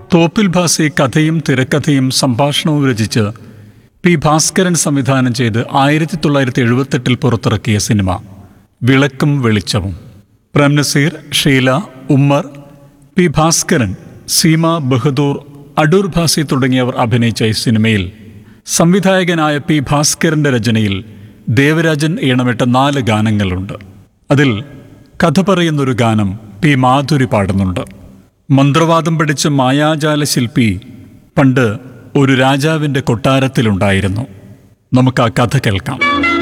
തോപ്പിൽ ഭാസി കഥയും തിരക്കഥയും സംഭാഷണവും രചിച്ച് പി ഭാസ്കരൻ സംവിധാനം ചെയ്ത് ആയിരത്തി തൊള്ളായിരത്തി എഴുപത്തെട്ടിൽ പുറത്തിറക്കിയ സിനിമ വിളക്കും വെളിച്ചവും പ്രേംനസീർ ഷീല ഉമ്മർ പി ഭാസ്കരൻ സീമ ബഹദൂർ അടൂർ ഭാസി തുടങ്ങിയവർ അഭിനയിച്ച ഈ സിനിമയിൽ സംവിധായകനായ പി ഭാസ്കരന്റെ രചനയിൽ ദേവരാജൻ ഈണമിട്ട നാല് ഗാനങ്ങളുണ്ട് അതിൽ കഥ പറയുന്നൊരു ഗാനം പി മാധുരി പാടുന്നുണ്ട് മന്ത്രവാദം പഠിച്ച മായാജാല ശില്പി പണ്ട് ഒരു രാജാവിൻ്റെ കൊട്ടാരത്തിലുണ്ടായിരുന്നു നമുക്ക് ആ കഥ കേൾക്കാം